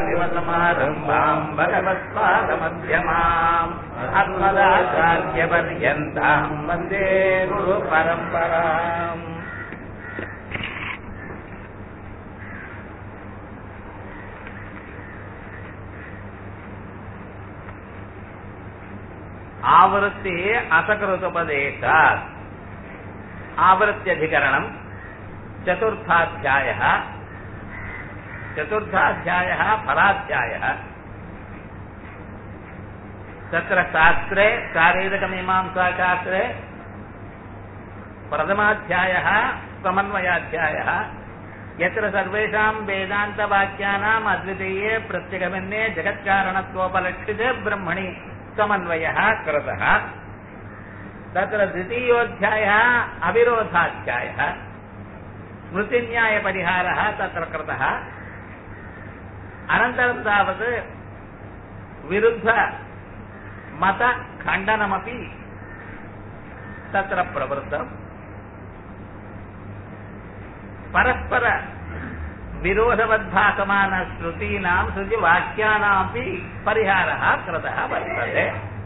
सदाशिवसमारम्भाम् भगवत्पादमध्यमाम् अस्मदाचार्यपर्यन्ताम् वन्दे गुरुपरम्पराम् आवृत्ति असकृतोपदेशात् आवृत्त्यधिकरणम् चतुर्थाध्यायः चतुर्थाध्यायः फलाध्यायः तत्र शास्त्रे शारीरकमीमांसाशास्त्रे प्रथमाध्यायः समन्वयाध्यायः यत्र सर्वेषां वेदान्तवाक्यानाम् अद्वितीये प्रत्यगमन्ये जगत्कारणत्वोपलक्षिते ब्रह्मणि समन्वयः कृतः तत्र द्वितीयोऽध्यायः अविरोधाध्यायः स्मृतिन्यायपरिहारः तत्र कृतः अनन्तरं तावत् विरुद्धमतखण्डनमपि तत्र प्रवृत्तम् परस्पर विरोधवद्भासमानश्रुतीनां श्रुतिवाक्यानामपि परिहारः कृतः वर्तते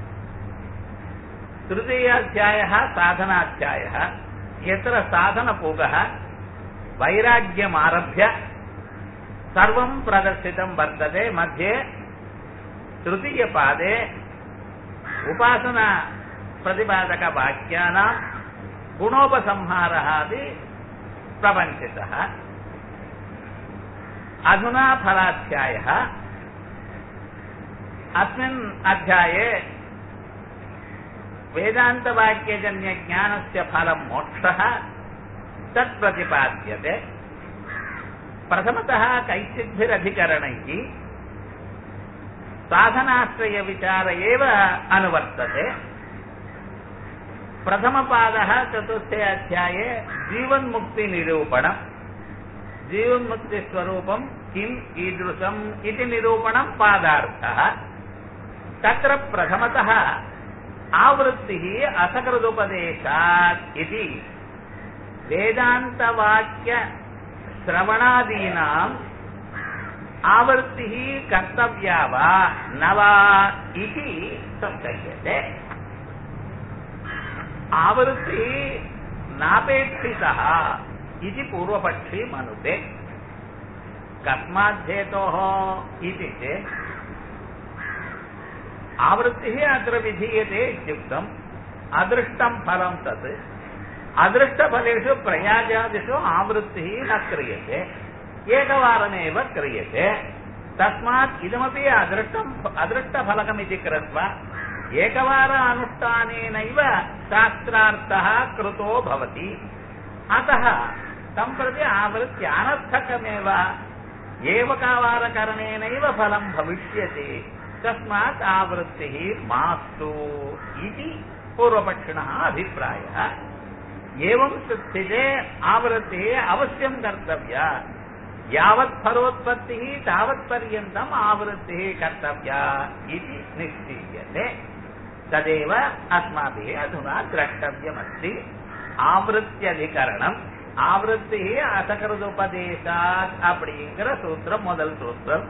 तृतीयाध्यायः साधनाध्यायः यत्र साधनपूगः वैराग्यमारभ्य सर्वं प्रदर्शितं वर्तते मध्ये तृतीयपादे उपासना प्रतिपादकवाक्यानां गुणोपसंहारः अपि प्रपञ्चितः अधुना फलाध्यायः अस्मिन् अध्याये वेदान्तवाक्यजन्यज्ञानस्य फलं मोक्षः तत् प्रतिपाद्यते प्रथमतः कैश्चिद्भिरधिकरणैः साधनाश्रयविचार एव अनुवर्तते प्रथमपादः चतुर्थे अध्याये जीवन्मुक्तिनिरूपणम् जीवन्मुक्तिस्वरूपम् किम् ईदृशम् इति निरूपणम् पादार्थः तत्र प्रथमतः आवृत्तिः असकृदुपदेशात् इति वेदान्तवाक्यश्रवणादीनाम् आवृत्तिः कर्तव्या वा न वा इति संशय्यते आवृत्तिः नापेक्षितः इति पूर्वपक्षी मनुते कस्माद्धेतोः इति चेत् आवृत्तिः अत्र विधीयते इत्युक्तम् अदृष्टं फलं तत् अदृष्टफलेषु प्रयाजादिषु आवृत्तिः न क्रियते एकवारमेव क्रियते तस्मात् इदमपि अदृष्टम् अदृष्टफलकमिति कृत्वा एकवार अनुष्ठानेनैव शास्त्रार्थः कृतो भवति अतः तं प्रति आवृत्त्यनर्थकमेव एवकावारकरणेनैव फलं भविष्यति तस्मात् आवृत्तिः मास्तु इति पूर्वपक्षिणः अभिप्रायः एवं स्थिते आवृत्तिः अवश्यं कर्तव्या यावत् फलोत्पत्तिः तावत्पर्यन्तम् आवृत्तिः कर्तव्या इति निश्चीयते तदेव अस्माभिः अधुना द्रष्टव्यमस्ति ஆவருத்தியதிகரணம் ஆவருத்தி அசகருதுபதேசாத் அப்படிங்கிற சூத்திரம் முதல் சூத்திரம்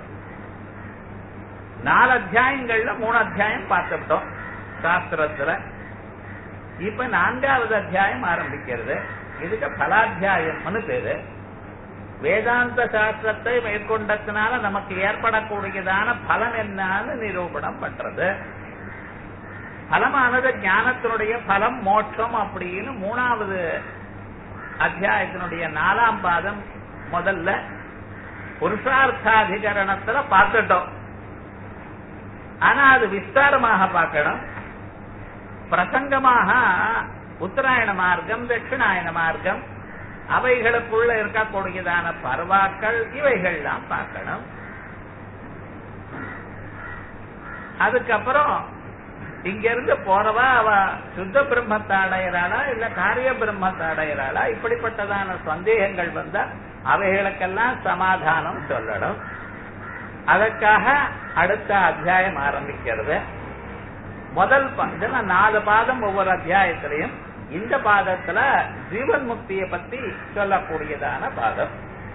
நாலு அத்தியாயங்கள்ல மூணு அத்தியாயம் பார்த்துட்டோம் சாஸ்திரத்துல இப்ப நான்காவது அத்தியாயம் ஆரம்பிக்கிறது இதுக்கு பலாத்தியாயம்னு பேரு வேதாந்த சாஸ்திரத்தை மேற்கொண்டதுனால நமக்கு ஏற்படக்கூடியதான பலன் என்னன்னு நிரூபணம் பண்றது பலமானது ஞானத்தினுடைய பலம் மோட்சம் அப்படின்னு மூணாவது அத்தியாயத்தினுடைய நாலாம் பாதம் முதல்ல புருஷார்த்தாதிகரணத்துல பார்த்துட்டோம் ஆனா அது விஸ்தாரமாக பார்க்கணும் பிரசங்கமாக உத்தராயண மார்க்கம் தட்சிணாயன மார்க்கம் அவைகளுக்குள்ள இருக்கக்கூடியதான பர்வாக்கள் இவைகள்லாம் பார்க்கணும் அதுக்கப்புறம் இங்க இருந்து போறவா அவ சுத்த பிரம்மத்தை அடையிறாளா இல்ல காரிய பிரம்மத்தை அடையிறாளா இப்படிப்பட்டதான சந்தேகங்கள் வந்தா அவைகளுக்கெல்லாம் சமாதானம் சொல்லணும் அதற்காக அடுத்த அத்தியாயம் ஆரம்பிக்கிறது முதல் இதெல்லாம் நாலு பாதம் ஒவ்வொரு அத்தியாயத்திலையும் இந்த பாதத்துல ஜீவன் முக்தியை பத்தி சொல்லக்கூடியதான பாதம்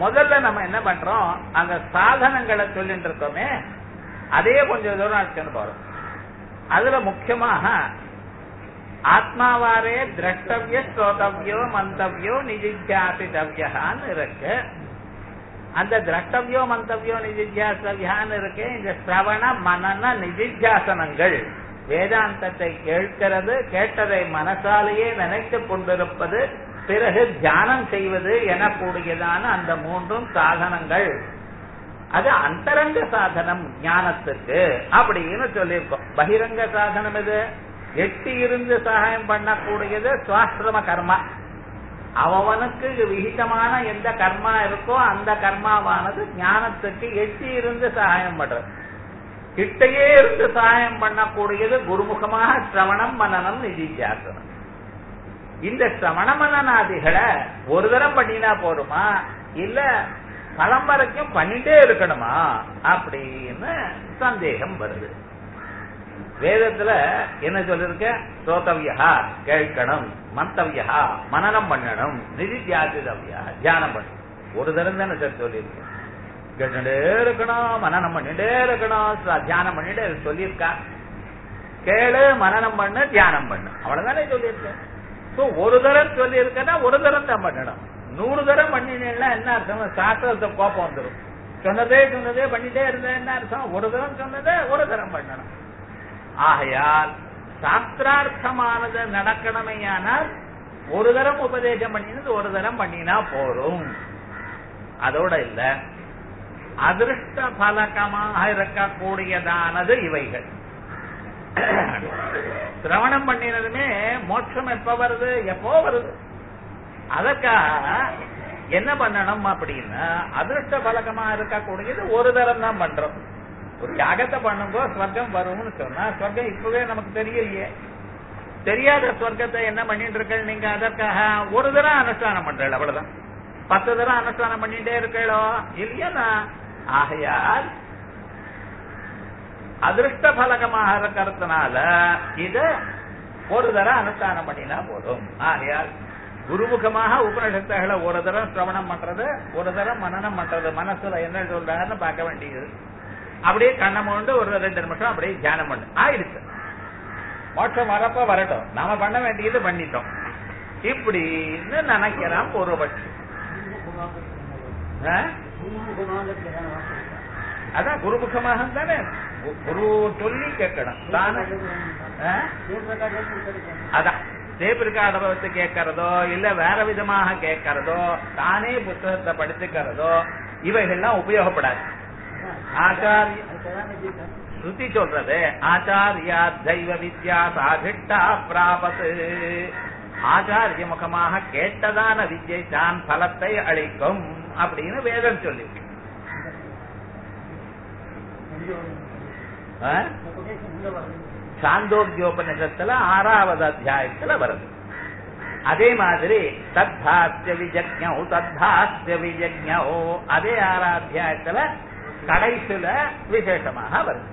முதல்ல நம்ம என்ன பண்றோம் அந்த சாதனங்களை சொல்லிட்டு இருக்கோமே அதே கொஞ்சம் தூரம் அடிச்சுன்னு போறோம் அதுல முக்கியமாக ஆத்மாவாரே திரஷ்டவிய ஸ்ரோதவியோ மந்தவியோ நிஜிஜாசிதவியான்னு இருக்கு அந்த திரஷ்டவியோ மந்தவியோ நிஜிஜாசவியான்னு இருக்கு இந்த சிரவண மனன நிஜிஜாசனங்கள் வேதாந்தத்தை கேட்கிறது கேட்டதை மனசாலேயே நினைத்துக் கொண்டிருப்பது பிறகு தியானம் செய்வது எனக்கூடியதான அந்த மூன்றும் சாதனங்கள் அது அந்தரங்க சாதனம் ஞானத்துக்கு அப்படின்னு சொல்லியிருக்கோம் பகிரங்க சாதனம் இது எட்டி இருந்து சகாயம் பண்ணக்கூடியது சுவாசிரம கர்மா அவனுக்கு விகிதமான எந்த கர்மா இருக்கோ அந்த கர்மாவானது ஞானத்துக்கு எட்டி இருந்து சகாயம் பண்றது கிட்டையே இருந்து சகாயம் பண்ணக்கூடியது குருமுகமாக சிரவணம் மனநம் நிதித்தியாசனம் இந்த சிரவண மனநாதிகளை ஒரு தரம் பண்ணினா போருமா இல்ல பரம்பரைக்கும் பண்ணிட்டே இருக்கணுமா அப்படின்னு சந்தேகம் வருது வேதத்துல என்ன சொல்லிருக்க ஸ்ரோதவியா கேட்கணும் மந்தவியா மனநம் பண்ணணும் நிதித்தியாசிதவியா தியானம் பண்ணணும் ஒரு தரம் தானே சார் சொல்லியிருக்கேன் கேட்டுட்டே இருக்கணும் மனநம் பண்ணிட்டே இருக்கணும் தியானம் பண்ணிட்டே சொல்லியிருக்கா கேளு மனநம் பண்ணு தியானம் பண்ணு அவ்வளவுதானே சொல்லியிருக்கேன் சோ ஒரு தரம் சொல்லியிருக்கேன்னா ஒரு தரம் தான் பண்ணணும் நூறு தரம் பண்ணினேன்னா என்ன அர்த்தம் சாஸ்திரத்தை கோபம் வந்துடும் சொன்னதே சொன்னதே பண்ணிட்டே இருந்த என்ன அர்த்தம் ஒரு தரம் சொன்னதே ஒரு தரம் பண்ணணும் ஆகையால் சாஸ்திரார்த்தமானது நடக்கணுமையானால் ஒரு தரம் உபதேசம் பண்ணினது ஒரு தரம் பண்ணினா போரும் அதோட இல்ல அதிருஷ்ட பலகமாக இருக்கக்கூடியதானது இவைகள் சிரவணம் பண்ணினதுமே மோட்சம் எப்ப வருது எப்போ வருது அதற்காக என்ன பண்ணணும் அப்படின்னா அதிருஷ்ட பலகமா இருக்கக்கூடியது ஒரு தரம் தான் பண்றோம் ஒரு யாகத்தை பண்ணும்போது ஸ்வர்க்கம் வரும்னு சொன்னா ஸ்வர்க்கம் இப்பவே நமக்கு தெரியலையே தெரியாத ஸ்வர்க்கத்தை என்ன பண்ணிட்டு இருக்க நீங்க அதற்காக ஒரு தரம் அனுஷ்டானம் பண்றீங்க அவ்வளவுதான் பத்து தரம் அனுஷ்டானம் பண்ணிட்டே இருக்கோ இல்லையா ஆகையால் அதிருஷ்ட பலகமாக இருக்கிறதுனால இத ஒரு தரம் அனுஷ்டானம் பண்ணினா போதும் ஆகையால் குருமுகமாக உபநிஷத்துகளை ஒரு தரம் சிரவணம் பண்றது ஒரு தரம் மனநம் பண்றது மனசுல என்ன சொல்றாருன்னு பார்க்க வேண்டியது அப்படியே கண்ணை மூண்டு ஒரு ரெண்டு நிமிஷம் அப்படியே தியானம் பண்ணு ஆயிடுச்சு மோட்சம் வரப்ப வரட்டும் நாம பண்ண வேண்டியது பண்ணிட்டோம் இப்படின்னு நினைக்கிறான் பூர்வபட்சி அதான் குருமுகமாக தானே குரு சொல்லி கேட்கணும் தானே அதான் டேப் ரெக்கார்ட வச்சு கேட்கறதோ இல்ல வேற விதமாக கேட்கறதோ தானே புத்தகத்தை படிச்சுக்கிறதோ இவைகள்லாம் உபயோகப்படாது ஆச்சாரிய ஸ்ருதி சொல்றது ஆச்சாரியா தெய்வ வித்யா சாகிட்டா பிராபத்து ஆச்சாரிய முகமாக கேட்டதான வித்யை தான் பலத்தை அளிக்கும் அப்படின்னு வேதம் சொல்லி சாந்தோக்கியோபனிஷத்துல ஆறாவது அத்தியாயத்துல வருது அதே மாதிரி தத்தாஸ்ய விஜக்ஞோ தத்தாஸ்ய விஜக்ஞோ அதே ஆறாம் அத்தியாயத்துல கடைசியில விசேஷமாக வருது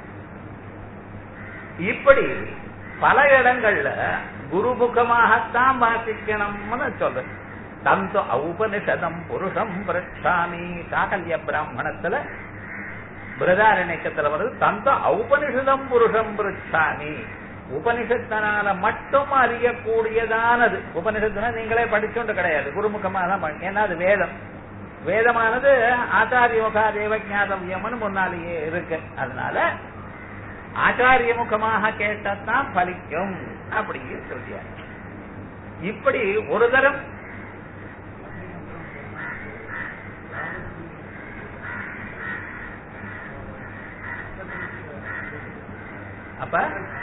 இப்படி பல இடங்கள்ல குருமுகமாகத்தான் வாசிக்கணும்னு சொல்றது தந்தோ ஔபனிஷதம் புருஷம் பிரச்சாமி சாகல்ய பிராமணத்துல பிரதாரண்யத்துல வருது தந்த ஔபனிஷதம் புருஷம் பிரிச்சாமி உபனிஷத்தினால மட்டும் அறியக்கூடியதானது உபனிஷத்துனா நீங்களே படிச்சோண்டு கிடையாது குருமுகமா தான் ஏன்னா அது வேதம் வேதமானது ஆச்சாரிய முகா தேவஜாதவியம்னு முன்னாலேயே இருக்கு அதனால ஆச்சாரிய முகமாக கேட்டத்தான் பலிக்கும் அப்படின்னு சொல்லியாரு இப்படி ஒரு தரம் அப்ப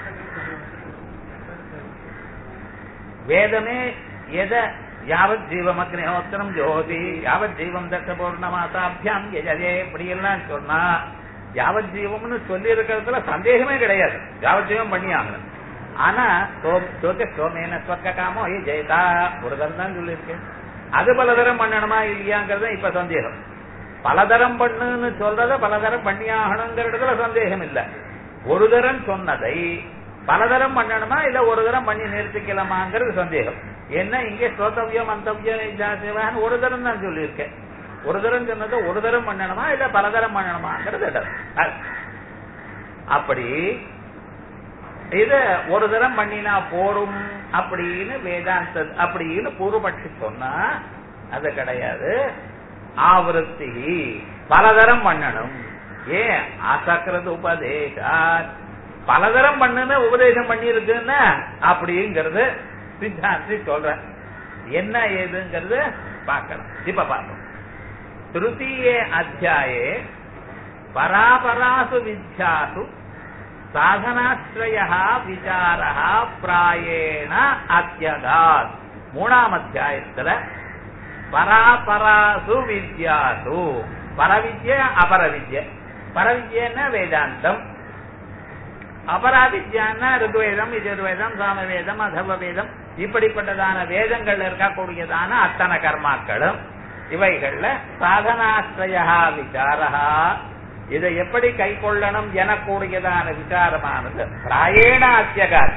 வேதமே எத யாவத் ஜீவம் அக்னிஹோத்திரம் ஜோதி யாவத் ஜீவம் தட்ட பௌர்ணமாசாபியாம் எஜதே இப்படி எல்லாம் சொன்னா யாவத் ஜீவம்னு சொல்லி இருக்கிறதுல சந்தேகமே கிடையாது யாவத் ஜீவம் பண்ணி ஆகணும் ஆனா சோக சோமேன ஸ்வர்க்க காமோ ஏ ஜெயதா ஒரு தரம் தான் சொல்லியிருக்கேன் அது பலதரம் பண்ணணுமா இல்லையாங்கிறது இப்ப சந்தேகம் பலதரம் பண்ணுன்னு சொல்றத பலதரம் பண்ணி ஆகணுங்கிறதுல சந்தேகம் இல்ல ஒரு தரம் சொன்னதை பலதரம் பண்ணணுமா இல்ல ஒரு தரம் பண்ணி நிறுத்திக்கலாமாங்கிறது சந்தேகம் என்ன இங்கே ஸ்ரோதவியம் மந்தவியம் ஒரு தரம் தான் சொல்லியிருக்கேன் ஒரு தரம் சொன்னது ஒரு தரம் பண்ணணுமா இல்ல பலதரம் பண்ணணுமாங்கிறது இடம் அது. அப்படி இது ஒரு தரம் பண்ணினா போரும் அப்படின்னு வேதாந்த அப்படின்னு பூர்வபட்சி சொன்னா அது கிடையாது ஆவருத்தி பலதரம் பண்ணணும் ஏன் அசக்கிறது உபதேசாத் பலதரம் பண்ணுன்னு உபதேசம் பண்ணி இருக்குன்னா அப்படிங்கிறது சித்தாந்தி சொல்ற என்ன ஏதுங்கிறது பார்க்கணும் இப்ப பார்ப்போம் திருத்தீயே அத்தியாயே பராபராசு வித்யாசு சாதனாஸ்ரய விசார பிராயேண அத்தியகாத் மூணாம் அத்தியாயத்துல பராபராசு வித்யாசு பரவித்ய அபரவித்ய பரவித்யன்னா வேதாந்தம் அபராவித்யான்னா ருக்வேதம் யஜுர்வேதம் சாமவேதம் அதர்வ வேதம் இப்படிப்பட்டதான வேதங்கள் இருக்கக்கூடியதான அத்தனை கர்மாக்களும் இவைகள்ல சாதனாஸ்ரயா விசாரா இதை எப்படி கை கொள்ளணும் எனக்கூடியதான விசாரமானது பிராயேண அத்தியகார்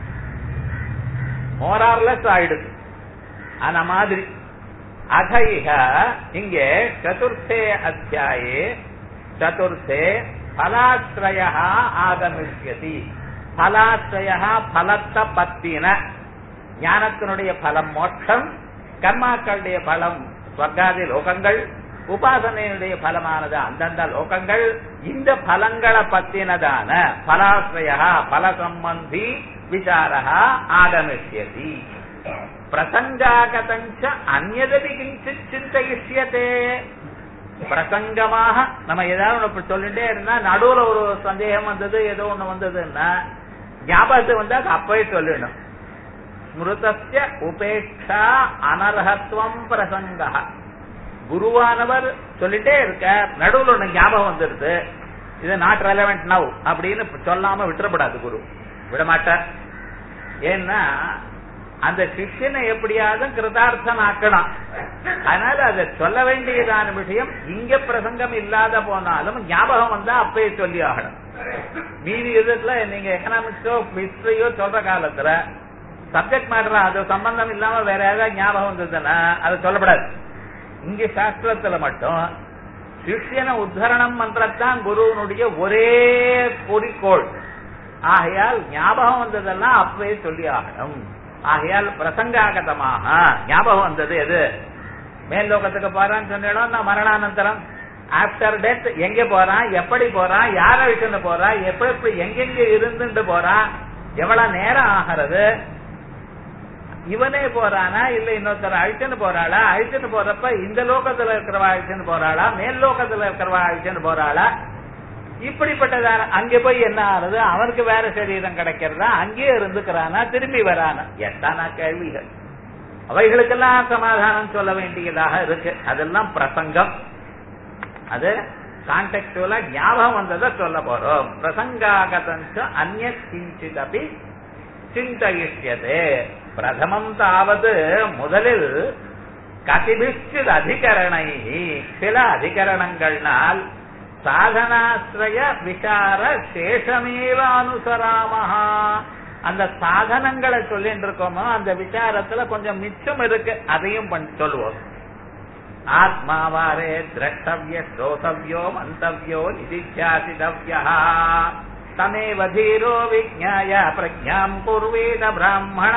மோரார்லெஸ் ஆயிடுது அந்த மாதிரி அதைக இங்கே சதுர்த்தே அத்தியாயே சதுர்த்தே பலாஸ்ரய ஆகமிஷ்யதி பலாஸ்ரய பலத்த பத்தின ஞானத்தினுடைய பலம் மோட்சம் கர்மாக்களுடைய பலம் ஸ்வர்காதி லோகங்கள் உபாசனையினுடைய பலமானது அந்தந்த லோகங்கள் இந்த பலங்களை பத்தினதான பலாஸ்ரய பல சம்பந்தி விசாரா ஆகமிஷ்யதி பிரசங்காகதஞ்ச அந்நதபி கிஞ்சித் சிந்தயிஷ்யதே பிரசங்கமாக நம்ம ஏதாவது ஒண்ணு சொல்லிட்டே இருந்தா நடுவுல ஒரு சந்தேகம் வந்தது ஏதோ ஒண்ணு வந்ததுன்னா ஞாபகத்துக்கு வந்தா அது அப்பவே சொல்லிடணும் ஸ்மிருதஸ்ய உபேட்சா அனர்ஹத்துவம் பிரசங்க குருவானவர் சொல்லிட்டே இருக்க நடுவுல ஒண்ணு ஞாபகம் வந்துருது இது நாட் ரெலவெண்ட் நவ் அப்படின்னு சொல்லாம விட்டுறப்படாது குரு விட மாட்டார் ஏன்னா அந்த சிஷ்யனை எப்படியாவது கிருதார்த்தம் ஆக்கணும் அதனால அதை சொல்ல வேண்டியதான விஷயம் இங்க பிரசங்கம் இல்லாத போனாலும் ஞாபகம் வந்தா அப்பயே சொல்லி ஆகணும் மீதி இதுல நீங்க எக்கனாமிக்ஸோ ஹிஸ்டரியோ சொல்ற காலத்துல சப்ஜெக்ட் மேட்டர் அது சம்பந்தம் இல்லாம வேற ஏதாவது ஞாபகம் வந்ததுன்னா அதை சொல்லப்படாது இங்க சாஸ்திரத்துல மட்டும் சிஷ்யனை உத்தரணம் பண்றதுதான் குருவனுடைய ஒரே குறிக்கோள் ஆகையால் ஞாபகம் வந்ததெல்லாம் அப்பவே சொல்லி ஆகணும் ஆகையால் பிரசங்காகதமாக ஞாபகம் வந்தது எது மேல் லோகத்துக்கு போறான்னு சொன்னோம் நான் மரணானந்தரம் ஆப்டர் டெத் எங்க போறான் எப்படி போறான் யார விட்டுன்னு போறான் எப்படி எப்படி எங்கெங்க இருந்துட்டு போறான் எவ்வளவு நேரம் ஆகிறது இவனே போறானா இல்ல இன்னொருத்தர் அழிச்சுன்னு போறாளா அழிச்சுன்னு போறப்ப இந்த லோகத்துல இருக்கிறவா அழிச்சுன்னு போறாளா மேல் லோகத்துல இருக்கிறவா அழிச்சுன்னு போறாளா இப்படிப்பட்டதான அங்க போய் என்ன ஆறுது அவனுக்கு வேற சரீரம் கிடைக்கிறதா அங்கேயே இருந்துக்கிறானா திரும்பி வரானா எட்டானா கேள்விகள் அவைகளுக்கெல்லாம் சமாதானம் சொல்ல வேண்டியதாக இருக்கு அதெல்லாம் பிரசங்கம் அது கான்டெக்டுவலா ஞாபகம் வந்ததை சொல்ல போறோம் பிரசங்காகதஞ்ச அந்நிய கிஞ்சிதபி சிந்தயிஷ்யதே பிரதமம் தாவது முதலில் கதிபிச்சித் அதிகரணை சில அதிகரணங்கள்னால் சாதனாசிரய விசார சேஷமேவ அனுசராமஹா அந்த சாதனங்களை சொல்லிட்டு இருக்கோமோ அந்த விசாரத்துல கொஞ்சம் மிச்சம் இருக்கு அதையும் பண்ணி சொல்லுவோம் ஆத்மாவாரே திரஷ்டவிய ஸ்ரோதவியோ மந்தவியோ நிதித்தியாசிதவியா தமேவ தீரோ விஜாய பிரஜாம் குர்வேத பிராமண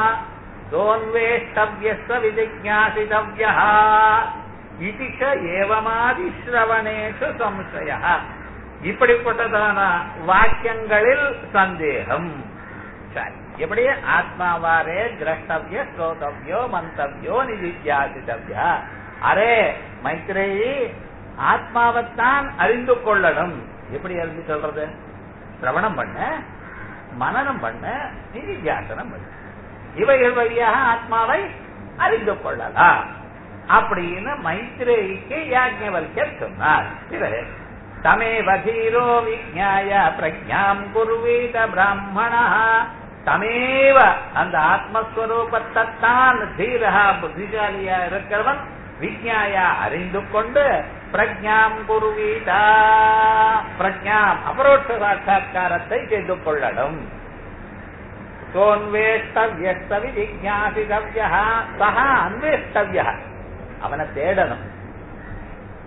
சோன்வேஷ்டவியஸ்த விஜிஜாசிதவியா இதிஷ ஏவமாதி ஸ்ரவணேஷு சம்சய இப்படிப்பட்டதான வாக்கியங்களில் சந்தேகம் சரி எப்படி ஆத்மாவாரே திரஷ்டவிய ஸ்ரோதவியோ மந்தவியோ நிதித்தியாசிதவியா அரே மைத்ரேயி ஆத்மாவைத்தான் அறிந்து கொள்ளணும் எப்படி அறிந்து சொல்றது சிரவணம் பண்ண மனநம் பண்ண நிதித்தியாசனம் பண்ண இவைகள் வழியாக ஆத்மாவை அறிந்து கொள்ளலாம் அப்படின்னு மைத்ரேயிக்கு யாஜ்ஞவல்யர் சொன்னார் பிறகு தமேவ தீரோ விஜாய பிரஜாம் குருவீத பிராமணா தமேவ அந்த ஆத்மஸ்வரூபத்தைத்தான் தீரா புத்திசாலியா இருக்கிறவன் விஜாயா அறிந்து கொண்டு பிரஜாம் குருவீதா பிரஜாம் அபரோட்ச சாட்சா்காரத்தை செய்து கொள்ளணும் சோன்வேஷ்டவியஸ்தவி ஜிஜாசிதவியா சஹா அன்வேஷ்டவியா அவனை தேடணும்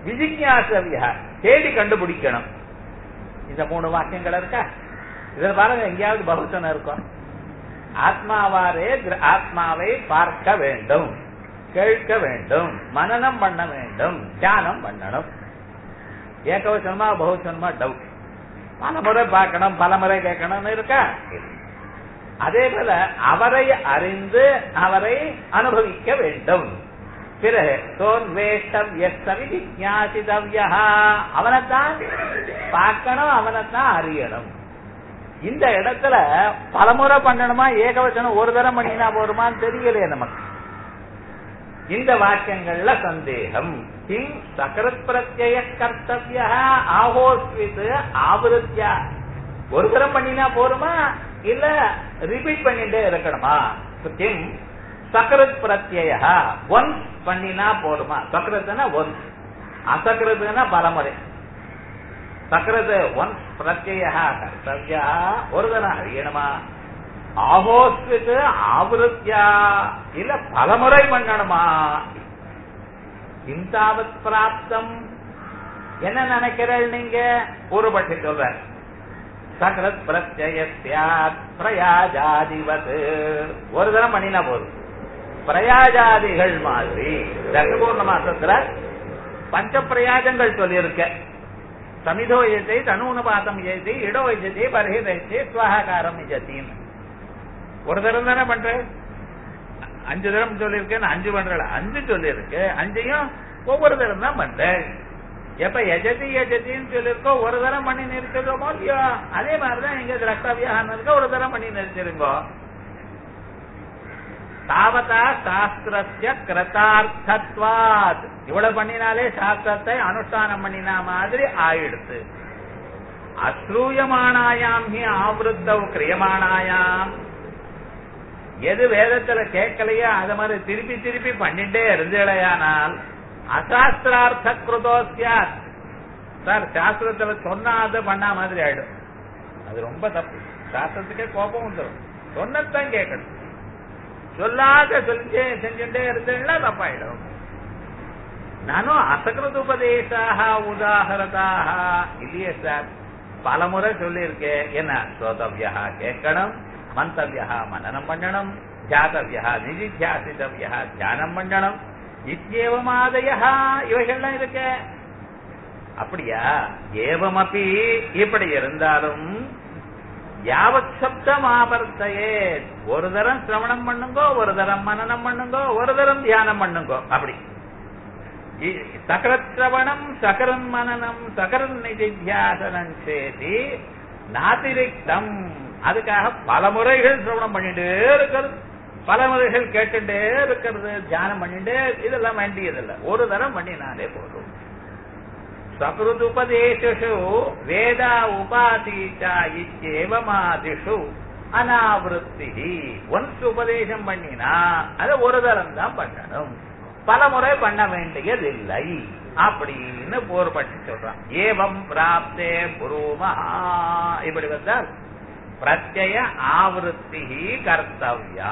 விஜிக்யாசவியா தேடி கண்டுபிடிக்கணும் இந்த மூணு வாக்கியங்கள் இருக்கா இதுல பாருங்க எங்கேயாவது பகுத்தனம் இருக்கும் ஆத்மாவாரே திர- ஆத்மாவை பார்க்க வேண்டும் கேட்க வேண்டும் மனனம் பண்ண வேண்டும் தியானம் பண்ணணும் ஏகவசனமா பகுவசனமா டவுட் பல முறை பார்க்கணும் பல முறை கேட்கணும்னு இருக்கா இல்ல. அதே போல அவரை அறிந்து அவரை அனுபவிக்க வேண்டும் பிறகு சோன்வேஷ்டவியஸ்தவி விஜாசிதவ்யா அவனைத்தான் பார்க்கணும் அவனைத்தான் அறியணும் இந்த இடத்துல பலமுறை பண்ணணுமா ஏகவசனம் ஒரு தரம் பண்ணினா போருமான்னு தெரியலையே நமக்கு இந்த வாக்கியங்கள்ல சந்தேகம் கிம் சகரத் பிரத்யய கர்த்தவிய ஆஹோஸ்வித் ஆவருத்தியா ஒரு தரம் பண்ணினா போருமா இல்ல ரிப்பீட் பண்ணிட்டே இருக்கணுமா கிம் சகரத் பிரத்யய ஒன்ஸ் பண்ணினா போருமா சக்கரத்துனா ஒன்ஸ் அசக்கரத்துனா பலமுறை சக்கரது ஒன்ஸ் பிரத்யய கர்த்தவியா ஒரு தரம் அறியணுமா ஆஹோஸ்வித் ஆவருத்தியா இல்ல பலமுறை பண்ணணுமா இந்தாவத் பிராப்தம் என்ன நினைக்கிறீர்கள் நீங்க ஒரு பட்சி சொல்ற சகரத் பிரத்யய சியாத் பிரயாஜாதிவத் ஒரு தரம் பண்ணினா போதும் பிரயாஜாதிகள் மாதிரி தர்மபூர்ண மாசத்துல பஞ்ச பிரயாஜங்கள் சொல்லியிருக்க சமிதோ எஜத்தை தனூனபாதம் எஜதி இடோ எஜதி பரஹிதத்தை சுவாகாரம் எஜத்தின்னு ஒரு தரம் தானே பண்றேன் அஞ்சு தரம் சொல்லியிருக்கேன் அஞ்சு பண்றல அஞ்சு சொல்லியிருக்கு அஞ்சையும் ஒவ்வொரு தரம் தான் பண்றேன் எப்ப எஜதி எஜதின்னு சொல்லியிருக்கோம் ஒரு தரம் பண்ணி நிறுத்திருக்கோமோ இல்லையோ அதே மாதிரிதான் இங்க திரஷ்டவியாகம் இருக்க ஒரு தரம் பண்ணி நிறுத்திருங்கோ தாவதா சாஸ்திரஸ்ய கிருதார்த்தத்வாத் இவ்வளவு பண்ணினாலே சாஸ்திரத்தை அனுஷ்டானம் பண்ணினா மாதிரி ஆயிடுத்து அஸ்ரூயமானாயாம் ஹி ஆவருத்தவ் கிரியமானாயாம் எது வேதத்துல கேட்கலையோ அத மாதிரி திருப்பி திருப்பி பண்ணிட்டே இருந்தேடையானால் அசாஸ்திரார்த்த கிருதோசியாத் சார் சாஸ்திரத்துல சொன்னா அது பண்ணா மாதிரி ஆயிடும் அது ரொம்ப தப்பு சாஸ்திரத்துக்கே கோபம் வந்துடும் சொன்னதான் கேட்கணும் சொல்லாத சொல்லி செஞ்சுட்டே இருந்தேன்னா தப்பாயிடும் நானும் அசகிருத உபதேசாக உதாகரதாக இல்லையே சார் பலமுறை சொல்லியிருக்கேன் என்ன ஸ்ரோதவியா கேட்கணும் மந்தவியா மனனம் பண்ணணும் ஜாதவியா நிதித்தியாசிதவியா தியானம் பண்ணணும் இத்தியேவமாதயா இவைகள்லாம் இருக்க அப்படியா ஏவமப்பி இப்படி இருந்தாலும் யாவத் சப்தம் ஆபர்த்தையே ஒரு தரம் சிரவணம் பண்ணுங்கோ ஒரு தரம் மனனம் பண்ணுங்கோ ஒரு தரம் தியானம் பண்ணுங்கோ அப்படி இ- சகரத்ரவணம் சகரன் மனனம் சகரன் நிதித்தியாசனம் சேதி நாதிரிக்தம் அதுக்காக பல முறைகள் சிரவணம் பண்ணிட்டே இருக்கிறது பல முறைகள் கேட்டுட்டே இருக்கிறது தியானம் பண்ணிட்டே இதெல்லாம் வேண்டியதில்லை ஒரு தரம் பண்ணினாலே போதும் சகிருதுபதேசு வேதா உபாதீச்சா இச்சேவமாதிஷு அனாவிருத்தி ஒன்ஸ் உபதேசம் பண்ணினா அதை ஒரு தரம் தான் பண்ணணும் பல முறை பண்ண வேண்டியதில்லை அப்படின்னு போர்பட்டு சொல்றான் ஏவம் பிராப்தே புரூமா இப்படி வந்தால் பிரத்யய ஆவருத்தி கர்த்தவ்யா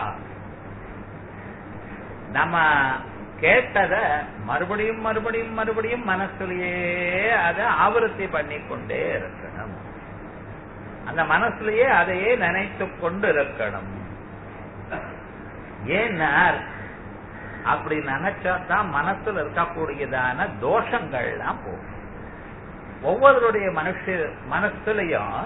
நம்ம கேட்டத மறுபடியும் மறுபடியும் மறுபடியும் மனசுலயே அதை ஆவருத்தி பண்ணி கொண்டே இருக்கணும் அந்த மனசுலயே அதையே நினைத்து கொண்டு இருக்கணும் ஏன்னார் அப்படி நினைச்சா தான் மனசுல இருக்கக்கூடியதான தோஷங்கள்லாம் போகும் ஒவ்வொருடைய மனுஷ மனசுலயும்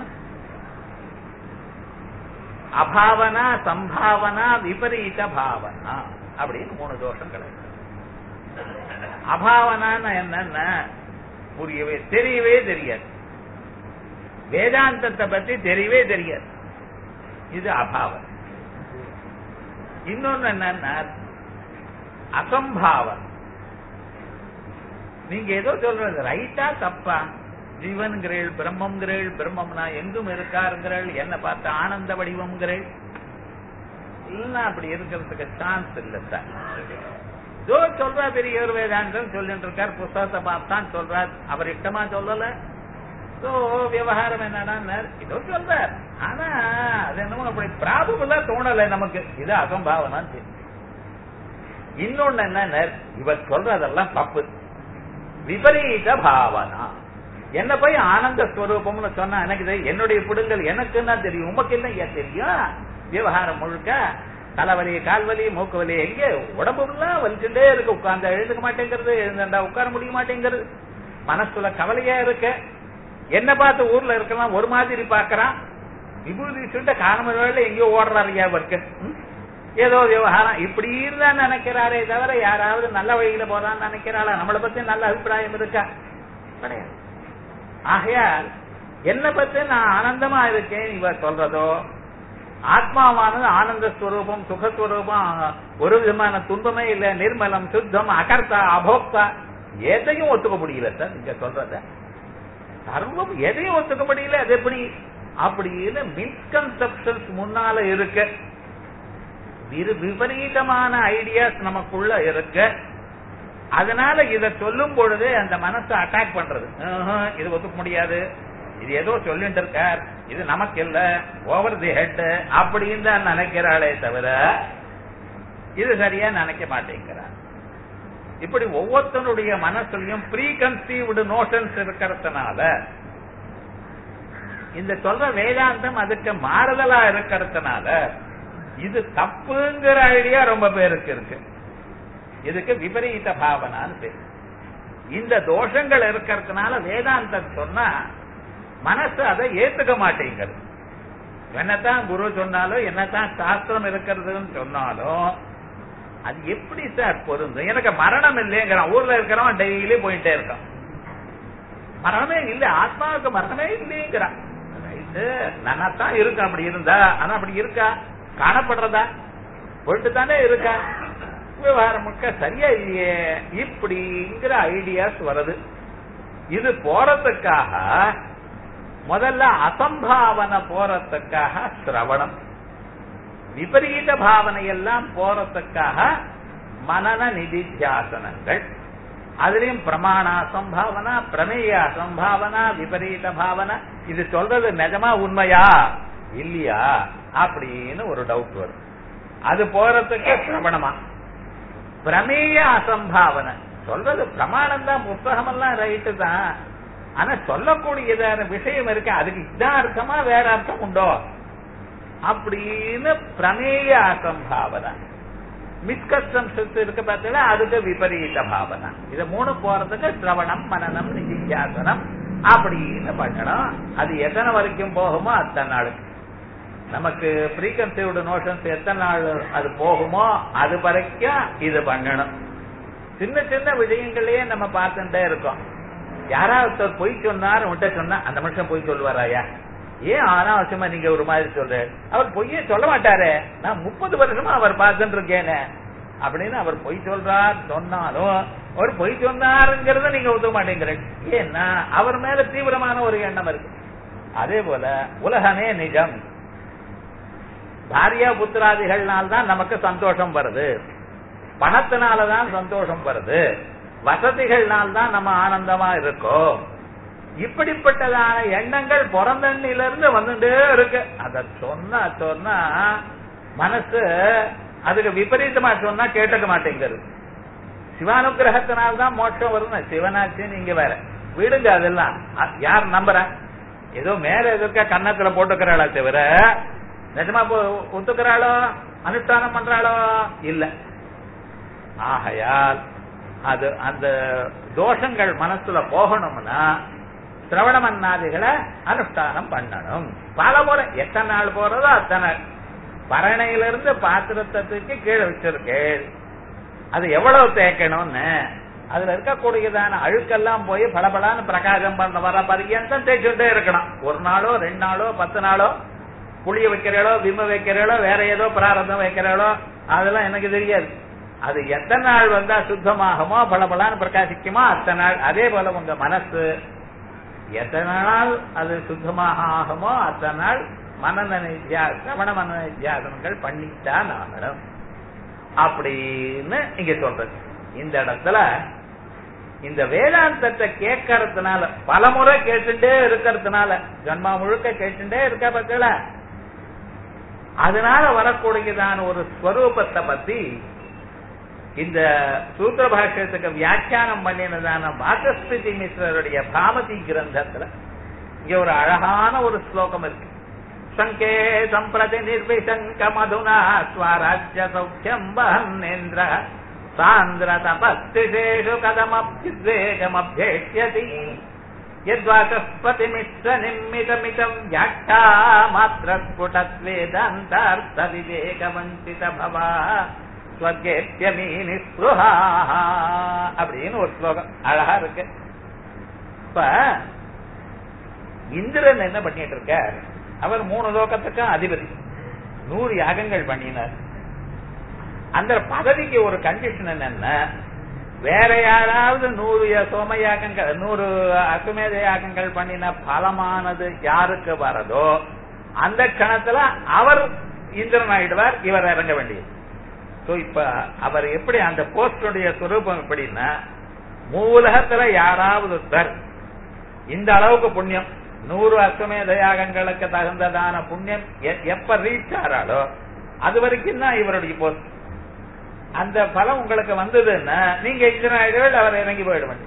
அபாவனா சம்பாவனா விபரீத பாவனா அப்படின்னு மூணு தோஷங்கள் இருக்கு அபாவனான்னு என்னன்னா புரியவே தெரியவே தெரியாது வேதாந்தத்தை பத்தி தெரியவே தெரியாது இது அபாவம் இன்னொன்னு என்னன்னா அசம்பாவம் நீங்க ஏதோ சொல்றது ரைட்டா தப்பா ஜீவன்கிறேள் பிரம்மங்கிறேள் பிரம்மம்னா எங்கும் இருக்காருங்கிறேள் என்ன பார்த்து ஆனந்த வடிவம்ங்கிறேள் இல்ல அப்படி இருக்கிறதுக்கு சான்ஸ் இல்ல சார் ஏதோ சொல்றா பெரியவர் வேதாந்தம் சொல்லிட்டு இருக்கார் புஸ்தகத்தை பார்த்தான் சொல்றார் அவர் இஷ்டமா சொல்லல சோ விவகாரம் என்னன்னா ஏதோ சொல்றார் ஆனா அது என்னமோ அப்படி ப்ராபபிளா தோணல நமக்கு இது அசம்பாவனான்னு தெரியும் இன்னொன்னு என்ன இவர் சொல்றதெல்லாம் தப்பு விபரீத பாவனா என்ன போய் ஆனந்த ஸ்வரூபம்னு சொன்னா எனக்கு தெரியும். என்னுடைய புடுங்கல் எனக்கு தான் தெரியும் உமக்கு என்ன ஏன் தெரியும் விவகாரம் முழுக்க தலைவலி கால்வலி மூக்கு வலி எங்க உடம்புலாம் வலிச்சுட்டே இருக்கு உட்கார்ந்து எழுந்துக்க மாட்டேங்கிறது எழுந்தா உட்கார முடிய மாட்டேங்கிறது மனசுல கவலையா இருக்கு என்ன பார்த்து ஊர்ல இருக்கலாம் ஒரு மாதிரி பாக்குறான் விபூதி சுண்ட காரணம் வேலை எங்கேயோ ஓடுறாரு இருக்கு ம்? ஏதோ விவகாரம் இப்படி இருந்தா நினைக்கிறாரே தவிர யாராவது நல்ல வழியில போறான்னு நினைக்கிறாளா நம்மளை பத்தி நல்ல அபிப்பிராயம் இருக்கா கிடையாது ஆகையால் என்ன பத்தி நான் ஆனந்தமா இருக்கேன் இவ சொல்றதோ ஆத்மாவானது ஆனந்த ஸ்வரூபம் சுகஸ்வரூபம் ஒரு விதமான துன்பமே இல்ல நிர்மலம் சுத்தம் அகர்த்தா அபோக்தா எதையும் ஒத்துக்க முடியல சார் நீங்க சொல்றத சர்வம் எதையும் ஒத்துக்க முடியல அது எப்படி அப்படின்னு மிஸ்கன்செப்ஷன்ஸ் முன்னால இருக்கு விரு- விபரீதமான ஐடியாஸ் நமக்குள்ள இருக்கு அதனால இத சொல்லும் பொழுது அந்த மனசை அட்டாக் பண்றது ஆஹா, இது ஒத்துக்க முடியாது இது ஏதோ சொல்லிட்டு இருக்கார் இது நமக்கு இல்ல ஓவர் தி ஹெட் அப்படின்னு தான் நினைக்கிறாளே தவிர இது சரியா நினைக்க மாட்டேங்கிறார் இப்படி ஒவ்வொருத்தனுடைய மனசுலயும் ப்ரீ கன்சீவ்டு நோஷன்ஸ் இருக்கிறதுனால இந்த சொல்ற வேதாந்தம் அதுக்கு மாறுதலா இருக்கிறதுனால இது தப்புங்கிற ஐடியா ரொம்ப பேருக்கு இருக்கு இதுக்கு விபரீத பாவனான்னு பேரு இந்த தோஷங்கள் இருக்கிறதுனால வேதாந்தம் சொன்னா மனசு அதை ஏத்துக்க மாட்டேங்கிறது என்னத்தான் குரு சொன்னாலும் என்னத்தான் சாஸ்திரம் இருக்கிறதுன்னு சொன்னாலும் அது எப்படி சார் பொருந்தும் எனக்கு மரணம் இல்லைங்கிறான் ஊர்ல இருக்கிறவன் டெய்லி போயிட்டே இருக்கான் மரணமே இல்ல ஆத்மாவுக்கு மரணமே இல்லைங்கிறான் ரைட்டு நன்னாத்தான் இருக்கும் அப்படி இருந்தா ஆனா அப்படி இருக்கா காணப்படுறதா போயிட்டு தானே இருக்கா விவகாரம் முழுக்க சரியா இல்லையே இப்படிங்கிற ஐடியாஸ் வருது இது போறதுக்காக முதல்ல அசம்பாவனை போறதுக்காக சிரவணம் விபரீத பாவனை எல்லாம் போறதுக்காக மனன நிதித்தியாசனங்கள் அதுலயும் பிரமாண அசம்பாவனா பிரமேய அசம்பாவனா விபரீத பாவனை இது சொல்றது நிஜமா உண்மையா இல்லையா அப்படின்னு ஒரு டவுட் வரும் அது போறதுக்கு சிரவணமா பிரமேய அசம்பாவனை சொல்றது பிரமாணம் தான் புத்தகம் எல்லாம் ரைட்டு தான் ஆனா சொல்லக்கூடியதான விஷயம் இருக்கு அதுக்கு இதான் அர்த்தமா வேற அர்த்தம் உண்டோ அப்படின்னு பிரமேய அசம்பாவனை மிஸ்கன்செப்ஷன்ஸ் இருக்கு பார்த்தீங்களா அதுக்கு விபரீத பாவனை இது மூணு போறதுக்கு சிரவணம் மனநம் நிதித்தியாசனம் அப்படின்னு பண்ணணும் அது எத்தனை வரைக்கும் போகுமோ அத்தனை நாளுக்கு நமக்கு ப்ரீகன்சீவ்டு நோஷன்ஸ் எத்தனை நாள் அது போகுமோ அது வரைக்கும் இது பண்ணணும் சின்ன சின்ன விஷயங்களையே நம்ம பார்த்துட்டே இருக்கோம் யாராவது ஒருத்தர் பொய் சொன்னார் உன்கிட்ட சொன்னா அந்த மனுஷன் பொய் சொல்லுவாராயா ஏன் அனாவசியமா நீங்க ஒரு மாதிரி சொல்ற அவர் பொய்யே சொல்ல மாட்டாரே நான் முப்பது வருஷமா அவர் பார்த்துட்டு இருக்கேனே அப்படின்னு அவர் பொய் சொல்றார் சொன்னாலும் அவர் பொய் சொன்னாருங்கிறத நீங்க ஒத்துக்க மாட்டேங்கிறீங்க ஏன்னா அவர் மேல தீவிரமான ஒரு எண்ணம் இருக்கு அதே போல உலகமே நிஜம் பாரியா புத்திராதிகள்னால தான் நமக்கு சந்தோஷம் வருது பணத்தினாலதான் சந்தோஷம் வருது வசதிகள்னால் தான் நம்ம ஆனந்தமா இருக்கோம் இப்படிப்பட்டதான எண்ணங்கள் பிறந்தண்ணில இருந்து வந்துட்டே இருக்கு அத சொன்னா சொன்னா மனசு அதுக்கு விபரீதமா சொன்னா கேட்டுக்க மாட்டேங்கிறது சிவானுகிரகத்தினால்தான் மோட்சம் வருது சிவனாச்சு நீங்க வேற விடுங்க அதெல்லாம் அ- யார் நம்புற ஏதோ மேல எதிர்க்க கன்னத்துல போட்டுக்கிறாளா தவிர நிஜமா போ- ஒத்துக்கிறாளோ அனுஷ்டானம் பண்றாளோ இல்ல ஆகையால் அது அந்த தோஷங்கள் மனசுல போகணும்னா சிரவண மன்னாதிகளை அனுஷ்டானம் பண்ணணும் பல முறை எத்தனை நாள் போறதோ அத்தனை பரணையிலிருந்து பாத்திரத்தை தூக்கி கீழே வச்சிருக்கேன் அது எவ்வளவு தேய்க்கணும்னு அதுல இருக்கக்கூடியதான அழுக்கெல்லாம் போய் பளபளன்னு பிரகாசம் பண்ண வர பரியந்தம் தேய்ச்சுட்டே இருக்கணும் ஒரு நாளோ ரெண்டு நாளோ பத்து நாளோ புளிய வைக்கிறீளோ விம்ம வைக்கிறீளோ வேற ஏதோ பிராரதம் வைக்கிறீளோ அதெல்லாம் எனக்கு தெரியாது அது எத்தனை நாள் வந்தா சுத்தமாகுமோ பளபளன்னு பிரகாசிக்குமோ அத்தனை நாள் அதே போல உங்க மனசு எத்தனை நாள் அது சுத்தமாக ஆகுமோ அத்தனை நாள் மனநல நித்தியா- சிரவண மன நித்தியாசனங்கள் பண்ணித்தான் ஆகணும் அப்படின்னு இங்க சொல்றது இந்த இடத்துல இந்த வேதாந்தத்தை கேட்கறதுனால பலமுறை கேட்டுட்டே இருக்கிறதுனால ஜன்மா முழுக்க கேட்டுட்டே இருக்க பத்தில அதனால வரக்கூடியதான ஒரு ஸ்வரூபத்தை பத்தி இந்த சூத்திர பாஷ்யத்துக்கு வியாக்கியானம் பண்ணினதான வாசஸ்பிதி மிஸ்ரருடைய பாமதி கிரந்தத்துல இங்க ஒரு அழகான ஒரு ஸ்லோகம் இருக்கு சங்கே சம்பிரதி நிர்விசங்க மதுனா ஸ்வராஜ்ய சௌக்கியம் வஹன்னேந்திர சாந்திர தபஸ்திசேஷு கதமப்யுத்வேகமப்யேஷ்யதி यद्वाचस्पतिमिश्र निम्मितमितं व्याख्या मात्र स्फुटत्वेदान्तार्थ विवेकवञ्चित भवा ஸ்வர்கேத்தியமீ நிஸ்புருஹா அப்படின்னு ஒரு ஸ்லோகம் அழகா இருக்கு இப்ப இந்திரன் என்ன பண்ணிட்டு இருக்கார் அவர் மூணு லோகத்துக்கும் அதிபதி நூறு யாகங்கள் பண்ணினார் அந்த பதவிக்கு ஒரு கண்டிஷன் என்னன்னா வேற யாராவது நூறு சோம யாகங்கள் நூறு அசுமேத யாகங்கள் பண்ணின பலமானது யாருக்கு வரதோ அந்த கணத்துல அவர் இந்திரன் ஆயிடுவார் இவர் இறங்க வேண்டியது சோ இப்ப அவர் எப்படி அந்த போஸ்டுடைய சுரூபம் எப்படின்னா மூலகத்துல யாராவது ஒருத்தர் இந்த அளவுக்கு புண்ணியம் நூறு அஸ்வமேத யாகங்களுக்கு தகுந்ததான புண்ணியம் எ- எப்ப ரீச் ஆறாளோ அது வரைக்கும் தான் இவருடைய போஸ்ட் அந்த பலம் உங்களுக்கு வந்ததுன்னா நீங்க இந்திரன் ஆயிடுவேன் அவர் இறங்கி போயிடுவேன்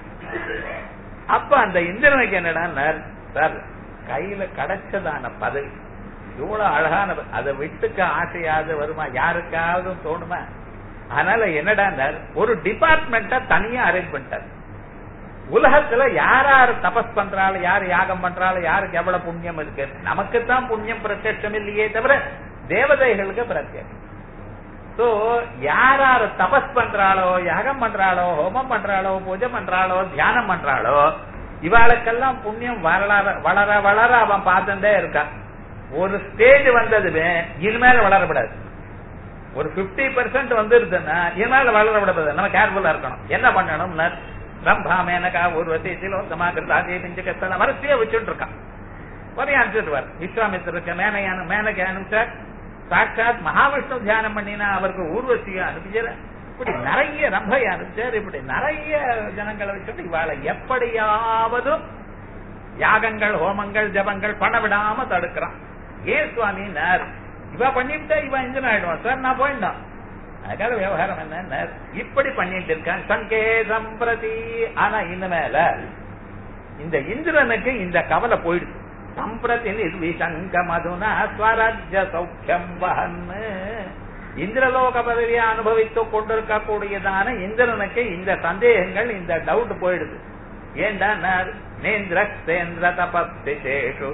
அப்ப அந்த இந்திரனுக்கு என்னடா சார் கையில கிடைச்சதான பதவி இவ்வளவு அழகான ப- அதை விட்டுக்க ஆசையாவது வருமா யாருக்காவது தோணுமா அதனால என்னடா ஒரு டிபார்ட்மெண்ட்ட தனியா அரேஞ்ச் பண்ணிட்டார் உலகத்துல யார் யார் தபஸ் பண்றாள் யார் யாகம் பண்றாள் யாருக்கு எவ்வளவு புண்ணியம் இருக்கு நமக்குத்தான் புண்ணியம் பிரத்யட்சம் இல்லையே தவிர தேவதைகளுக்கு பிரத்யட்சம் சோ யார் யார் தபஸ் பண்றாளோ யாகம் பண்றாளோ ஹோமம் பண்றாளோ பூஜை பண்றாளோ தியானம் பண்றாளோ இவாளுக்கெல்லாம் புண்ணியம் வளர வளர வளர அவன் பார்த்துட்டே இருக்கான் ஒரு ஸ்டேஜ் வந்ததுமே இனிமேல வளரப்படாது ஒரு 50% பெர்சென்ட் வந்துருதுன்னா இனிமேல வளரப்படாது நம்ம கேர்ஃபுல்லா இருக்கணும் என்ன பண்ணணும்னா ரம்பா மேனகா ஊர்வசி திலோத்தமா கிருதாதி பிஞ்சுகஸ்தல வரிசையா வச்சுட்டு இருக்கான் வரைய அனுப்பிச்சிட்டு விஸ்வாமித்திருக்கு மேனையான மேனகை அனுப்பிச்சார் சாட்சாத் மகாவிஷ்ணு தியானம் பண்ணினா அவருக்கு ஊர்வசியை அனுப்பிச்சார் இப்படி நிறைய ரம்பை அனுப்பிச்சார் இப்படி நிறைய ஜனங்களை வச்சுட்டு இவாளை எப்படியாவது யாகங்கள் ஹோமங்கள் ஜபங்கள் பண்ண விடாம தடுக்கிறான் ஏன் சுவாமி நேர் இவ பண்ணிவிட்டா இவ இன்ஜின் ஆயிடுவான் சார் நான் போயிட்டான் அதுக்காக விவகாரம் என்ன இப்படி பண்ணிட்டு இருக்கான் சங்கே சம்பிரதி ஆனா இனிமேல இந்த இந்திரனுக்கு இந்த கவலை போயிடுச்சு சம்பிரதி நிர்விசங்க மதுனா ஸ்வராஜ்ய சௌக்கியம் வஹன்னு இந்திரலோக பதவியை அனுபவித்துக் கொண்டிருக்கக்கூடியதான இந்திரனுக்கு இந்த சந்தேகங்கள் இந்த டவுட் போயிடுது ஏண்டா நேந்திர சேந்திர தபஸ்திசேஷு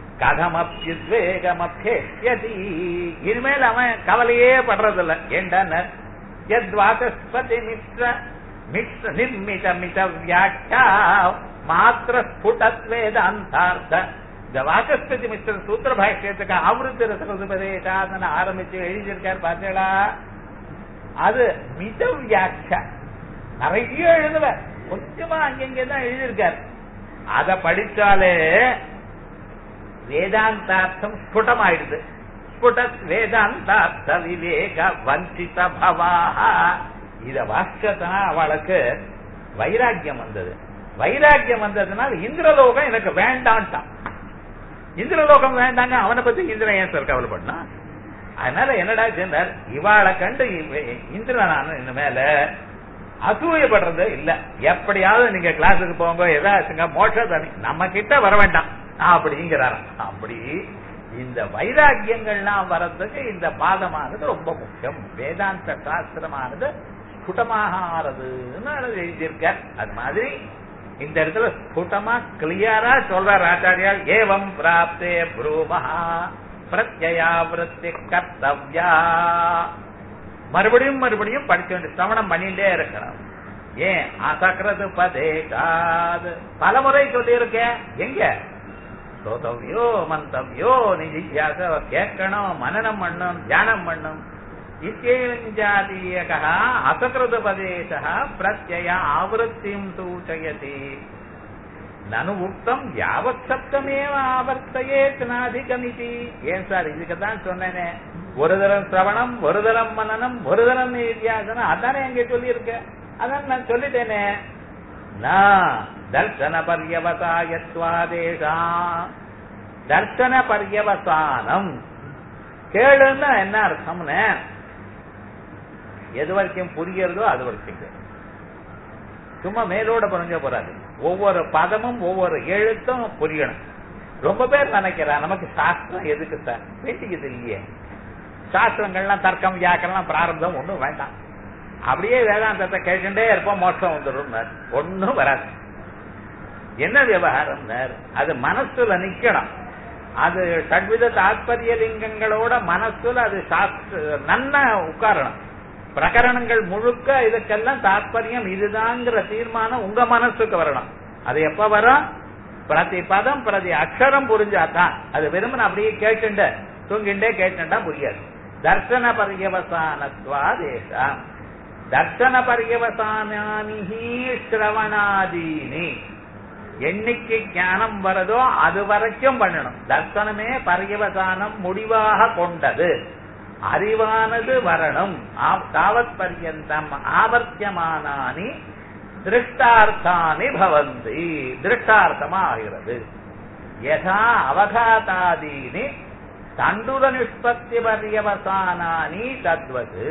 கதமப்யுத்வேகமப்யேஷ்யதி இனிமேல் அவன் கவலையே படுறதில்ல ஏண்டா யத்வாசஸ்பதி மிஸ்ர மிஸ்ர நிர்மித மித வியாக்கியா மாத்திர ஸ்புடத்வேதாந்தார்த்த இந்த வாசஸ்பதி மிஸ்ரன் சூத்திர பாஷ்யத்துக்கு ஆவருத்தி ரசரசுபதேசாதன ஆரம்பிச்சு எழுதியிருக்கார் பார்த்தீங்களா அது மித வியாக்கியா நிறைய எழுதுவார் கொஞ்சமா அங்கங்க தான் எழுதியிருக்கார் அத படிச்சாலே வேதாந்தார்த்தம் ஸ்புடமாயிடுது ஸ்புட வேதாந்தார்த்த விவேக வஞ்சித பவாஹா இத வாசிச்சதான் அவளுக்கு வைராக்கியம் வந்தது வைராக்கியம் வந்ததுனால இந்திரலோகம் எனக்கு வேண்டான்ட்டான் இந்திரலோகம் வேண்டாங்க அவனை பத்தி இந்திரன் ஏன் சார் கவலைப்படனா அதனால என்னடா சொன்னார் இவாளை கண்டு இவ- இந்திரன் இனிமேல அசூயப்படுறது இல்ல எப்படியாவது நீங்க கிளாஸுக்கு போங்க ஏதாச்சுங்க மோட்ச தனி நம்ம கிட்ட வர வேண்டாம் அப்படிங்கிறாராம் அப்படி இந்த வைராக்கியங்கள்லாம் வர்றதுக்கு இந்த பாதமானது ரொம்ப முக்கியம் வேதாந்த சாஸ்திரமானது ஸ்புடமாக ஆறதுன்னு அது எழுதியிருக்க அது மாதிரி இந்த இடத்துல ஸ்புடமா கிளியரா சொல்றார் ஆச்சாரியால் ஏவம் பிராப்தே ப்ரூமஹா பிரத்யாவிருத்தி கர்த்தவ்யா மறுபடியும் மறுபடியும் படிக்க வேண்டிய சிரவணம் பண்ணிட்டே இருக்கணும் ஏன் அசக்ரது பதேகாது பலமுறை சொல்லியிருக்கேன் எங்க சோதவ்யோ மந்தவ்யோ நிஜியாச கேட்கணும் மனனம் பண்ணும் தியானம் பண்ணும் இத்தியேவஞ்சாதீயக அசகிருத பதேச பிரத்யய ஆவருத்தியும் சூச்சயதி நனு உக்தம் யாவத் சப்தமேவ ஆவர்த்தையேத் நாதிகமிதி ஏன் சார் இதுக்கு தான் சொன்னேனே ஒரு தரம் சிரவணம் ஒரு தரம் மனனம் ஒரு தரம் நிதியாசனம் அதானே அங்க சொல்லியிருக்க அதான் நான் சொல்லிட்டேனே நான் தர்சன பர்யவசாயத்வாதேசா தர்சன பர்யவசானம் கேளுன்னா என்ன அர்த்தம்னு எது வரைக்கும் புரியறதோ அது வரைக்கும் கேட்கணும். சும்மா மேலோட புரிஞ்ச போறாது ஒவ்வொரு பதமும் ஒவ்வொரு எழுத்தும் புரியணும் ரொம்ப பேர் நினைக்கிறா நமக்கு சாஸ்திரம் எதுக்கு சார் வேண்டியது இல்லையே சாஸ்திரங்கள்லாம் தர்க்கம் வியாக்கரெல்லாம் பிராரம்பம் ஒண்ணும் வேண்டாம் அப்படியே வேதாந்தத்தை கேட்டுட்டே இருப்போம் மோட்சம் வந்துடும் ஒண்ணும் வராது என்ன விவகாரம் அது மனசுல நிக்கணும் அது சட்வித தாத்பரிய லிங்கங்களோட மனசுல அது சாஸ்திர நன்னா உட்காரணும் பிரகரணங்கள் முழுக்க இதுக்கெல்லாம் தாத்பரியம் இதுதாங்கிற தீர்மானம் உங்க மனசுக்கு வரணும் அது எப்ப வரும் பிரதி பதம் பிரதி அக்ஷரம் புரிஞ்சாதான் அது வெறுமனே அப்படியே கேட்டுண்ட தூங்கிண்டே கேட்டுண்டா புரியாது தர்சன பரியவசானத்வா தேசம் தர்சன பரியவசானி ஸ்ரவணாதீனி என்னைக்கு ஞானம் வரதோ அது வரைக்கும் பண்ணணும் தர்சனமே பரியவசானம் முடிவாக கொண்டது அறிவானது வரணும் ஆ- தாவத் பர்யந்தம் ஆவர்த்தியமானானி திருஷ்டார்த்தானி பவந்தி திருஷ்டார்த்தமா ஆகிறது யதா அவகாதாதீனி தண்டுல நிஷ்பத்தி பர்யவசானானி தத்வது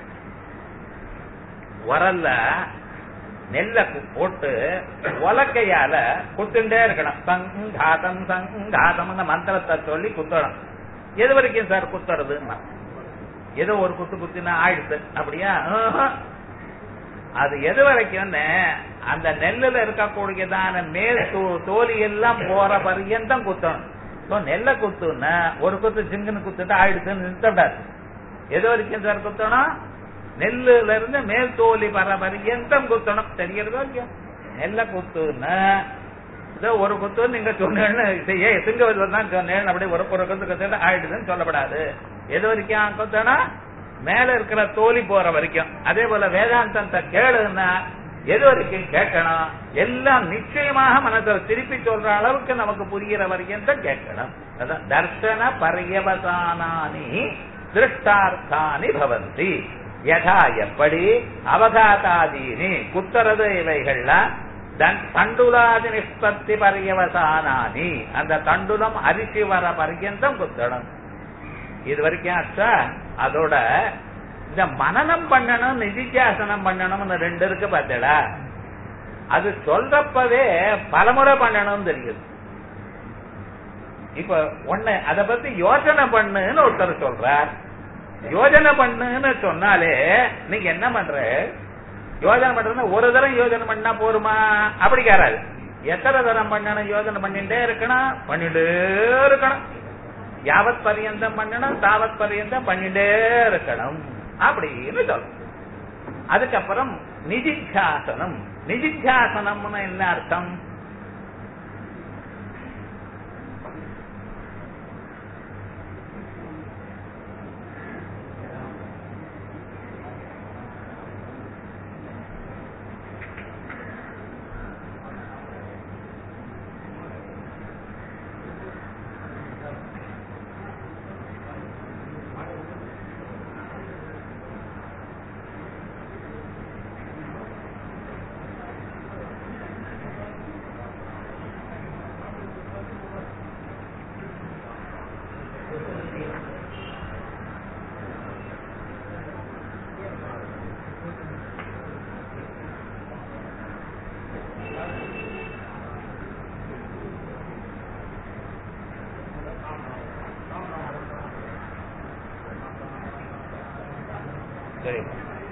உரல்ல நெல்ல கு- போட்டு உலக்கையால குத்துண்டே இருக்கணும் சங்காதம் சங்காதம்னு மந்திரத்தை சொல்லி குத்தணும் எது வரைக்கும் சார் குத்துறதுன்னா ஏதோ ஒரு குத்து குத்தினா ஆயிடுது அப்படியா ஆஹா. அது எது வரைக்கும்னு அந்த நெல்லுல இருக்கக்கூடியதான மேல் தோ- தோலி எல்லாம் போற பரியந்தம் குத்தணும் இப்போ நெல்லை குத்துன்னா ஒரு குத்து சிங்குன்னு குத்துட்டு ஆயிடுச்சுன்னு நிறுத்தக்கூடாது எது வரைக்கும் சார் குத்தணும் நெல்லுல இருந்து மேல் தோலி வர பரியந்தம் குத்தணும் தெரியறதோ இல்லையோ நெல்லை குத்துன்னா ஏதோ ஒரு குத்து நீங்க சொன்னேன்னு ஏ சிங்கவல்வர் தான் சொன்னேன் அப்படி ஒரு ஒரு குத்து குத்துட்டு ஆயிடுதுன்னு சொல்லப்படாது எது வரைக்கும் குத்தணும் மேல இருக்கிற தோலி போற வரைக்கும் அதே போல வேதாந்தத்தை கேளுன்னா எது வரைக்கும் கேட்கணும் எல்லாம் நிச்சயமாக மனசுல திருப்பி சொல்ற அளவுக்கு நமக்கு புரிகிற வரைக்கும் தான் கேட்கணும் அதான் தர்சன பரியவசானானி திருஷ்டார்த்தானி பவந்தி யதா எப்படி அவகாதாதீனி குத்தரது இவைகள்லாம் தன் தண்டுலாதி நிஷ்பத்தி பரியவசானானி அந்த தண்டுலம் அரிசி வர பர்யந்தம் குத்தணும் இது வரைக்கும் ஆச்சா அதோட இந்த மனனம் பண்ணணும் நிதித்தியாசனம் பண்ணணும்னு ரெண்டு இருக்கு பார்த்தடா அது சொல்றப்பவே பலமுறை பண்ணணும்னு தெரியுது இப்ப ஒண்ணு அத பத்தி யோசனை பண்ணுன்னு ஒருத்தர் சொல்றார் யோஜனை பண்ணுன்னு சொன்னாலே நீங்க என்ன பண்ற யோஜனை பண்றதுன்னா ஒரு தரம் யோஜனை பண்ணா போருமா அப்படி கேராது எத்தனை தரம் பண்ணணும் யோஜனை பண்ணிட்டே இருக்கணும் பண்ணிட்டே இருக்கணும் யாவத் பரியந்தம் பண்ணணும் தாவத் பரியந்தம் பண்ணிட்டே இருக்கணும் அப்படின்னு சொல்லும் அதுக்கப்புறம் நிதித்தியாசனம் நிதித்தியாசனம்னு என்ன அர்த்தம் சரி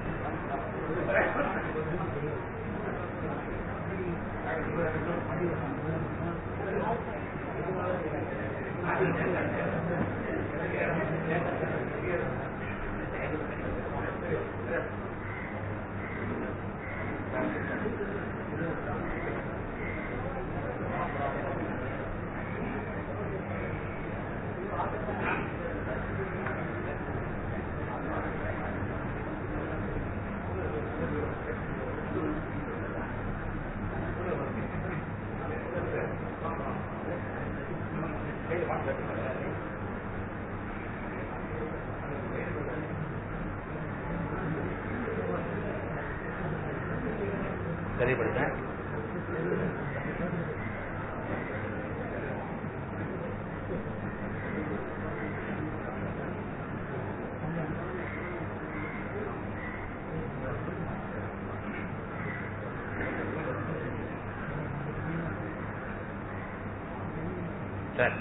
சரிப்படுத்த சரி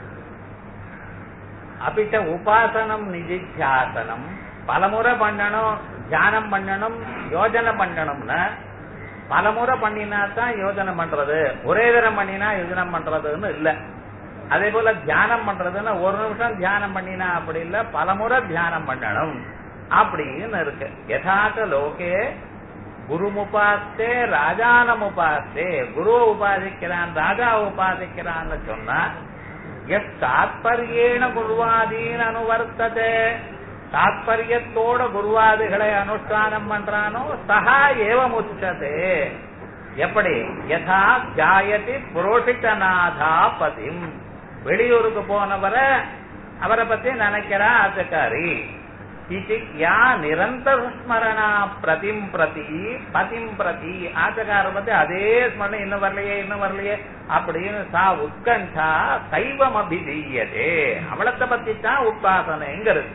அப்பிட்ட உபாசனம் நிதித்தியாசனம் பலமுறை பண்ணணும் தியானம் பண்ணணும் யோஜனை பண்ணணும்னா பலமுறை பண்ணினா தான் யோஜனை பண்றது ஒரே தரம் பண்ணினா யோஜனை பண்றதுன்னு இல்ல அதே போல தியானம் பண்றதுன்னா ஒரு நிமிஷம் தியானம் பண்ணினா அப்படி இல்ல பலமுறை தியானம் பண்ணணும் அப்படின்னு இருக்கு யதார்த்த லோகே குருமுபாஸ்தே ராஜானம் உபாஸ்தே குரு உபாசிக்கிறான் ராஜா உபாசிக்கிறான்னு சொன்னா எஸ் தாத்பரியேன குருவாதீன் அனுவர்த்ததே தாத்பரியத்தோட குருவாதிகளை அனுஷ்டானம் பண்றானோ சகா ஏவமுச்சதே எப்படி யதா ஜாயதி புரோஷிதநாதா பதிம் வெளியூருக்கு போனவரை அவரை பத்தி நினைக்கிறா ஆசக்காரி இது யா நிரந்தர ஸ்மரணா பிரதிம் பிரதி பதிம் பிரதி ஆச்சகார பத்தி அதே ஸ்மரணம் இன்னும் வரலையே இன்னும் வரலையே அப்படின்னு சா உத்கண்டா சைவம் அபிதீயதே அவளத்தை பத்தி தான் உபாசனைங்கிறது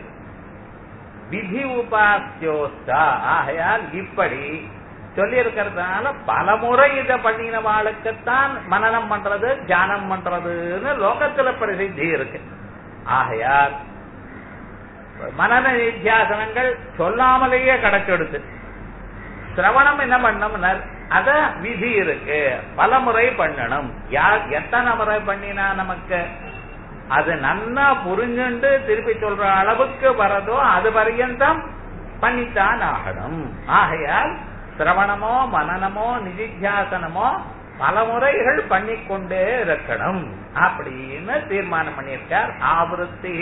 விதி உபாசியோஸ்தா ஆகையால் இப்படி சொல்லி இருக்கிறதுனால பலமுறை இதை பண்ணினவாளுக்குத்தான் மனநம் பண்றது தியானம் பண்றதுன்னு லோகத்துல பிரசித்தி இருக்கு ஆகையால் மனன நித்தியாசனங்கள் சொல்லாமலேயே கிடைச்செடுத்து சிரவணம் என்ன பண்ணணும் அத விதி இருக்கு பல முறை பண்ணணும் யார் எத்தனை முறை பண்ணினா நமக்கு அது நன்னா புரிஞ்சுண்டு திருப்பி சொல்ற அளவுக்கு வரதோ அது பரியந்தம் பண்ணித்தான் ஆகணும் ஆகையால் சிரவணமோ மனநமோ நிதித்தியாசனமோ பல முறைகள் பண்ணிக்கொண்டே இருக்கணும் அப்படின்னு தீர்மானம் பண்ணியிருக்கார் ஆவருத்தி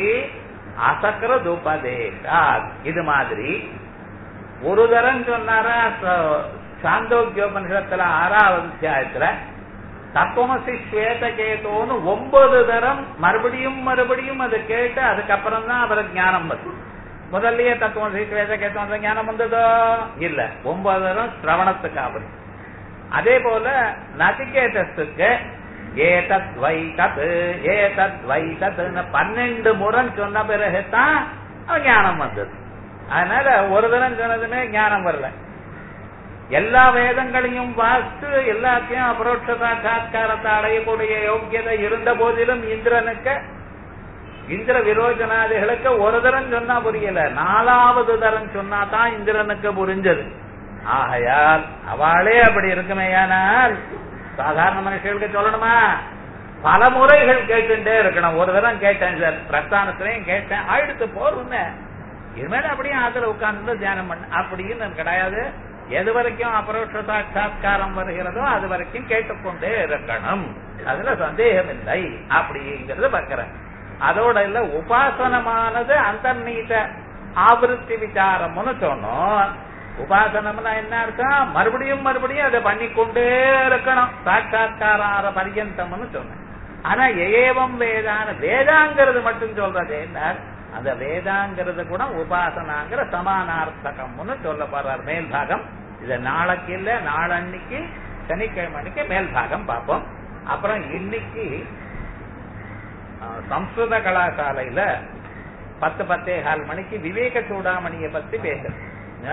அசக்கரதுபதேசா இது மாதிரி ஒரு தரம் சொன்னாரா சாந்தோக்கியோபனிஷத்துல ஆறாவது அத்தியாயத்துல தத்துவமசி ஸ்வேத கேட்டோன்னு ஒன்பது தரம் மறுபடியும் மறுபடியும் அதை கேட்டு அதுக்கப்புறம் தான் அவருக்கு ஞானம் வருது முதல்லயே தத்துவமசி ஸ்வேத கேட்டோம் ஞானம் வந்ததோ இல்ல ஒன்பது தரம் சிரவணத்துக்கு ஆகுது அதே போல நசிகேதத்துக்கு ஏதத் வை தத் ஏதத் வை தத்னு பன்னெண்டு முறை சொன்ன பிறகுதான் அவன் ஞானம் வந்தது அதனால ஒரு தரம் சொன்னதுமே ஞானம் வரல எல்லா வேதங்களையும் வாசித்து எல்லாத்தையும் அபரோட்ச சாட்சா்காரத்தை அடையக்கூடிய யோக்கியதை இருந்த போதிலும் இந்திரனுக்கு இந்திர விரோஜனாதிகளுக்கு ஒரு தரம் சொன்னா புரியல நாலாவது தரம் சொன்னா தான் இந்திரனுக்கு புரிஞ்சது ஆகையால் அவளே அப்படி இருக்குமேயானால் சாதாரண மனுஷர்களுக்கு சொல்லணுமா பல முறைகள் கேட்டுட்டே இருக்கணும் ஒரு தரம் கேட்டேன் சார் பிரஸ்தானத்திலையும் கேட்டேன் ஆயிடுத்து போறோம்னு இனிமேல் அப்படியே அதுல உட்கார்ந்து தியானம் பண்ண அப்படின்னு கிடையாது எது வரைக்கும் அபரோஷ சாட்சா்காரம் வருகிறதோ அது வரைக்கும் கேட்டுக்கொண்டே இருக்கணும் அதுல சந்தேகம் இல்லை அப்படிங்கறது பார்க்கிறேன் அதோட இல்ல உபாசனமானது அந்தர்நீத ஆவருத்தி விசாரம்னு சொன்னோம் உபாசனம்னா என்ன அர்த்தம் மறுபடியும் மறுபடியும் அதை பண்ணிக்கொண்டே இருக்கணும் சாட்சா்கார பரியந்தம்னு சொன்னேன் ஆனா ஏவம் வேதான வேதாங்கிறது மட்டும் சொல்றது என்ன அந்த வேதாங்கிறது கூட உபாசனாங்கிற சமானார்த்தகம்னு சொல்ல போறார் மேல் பாகம் இத நாளைக்கு இல்ல நாளன்னைக்கு சனிக்கிழமை அன்னைக்கு மேல் பாகம் பார்ப்போம் அப்புறம் இன்னைக்கு சம்ஸ்கிருத கலாசாலையில பத்து பத்தே கால் மணிக்கு விவேக சூடாமணியை பத்தி பேசுறேன்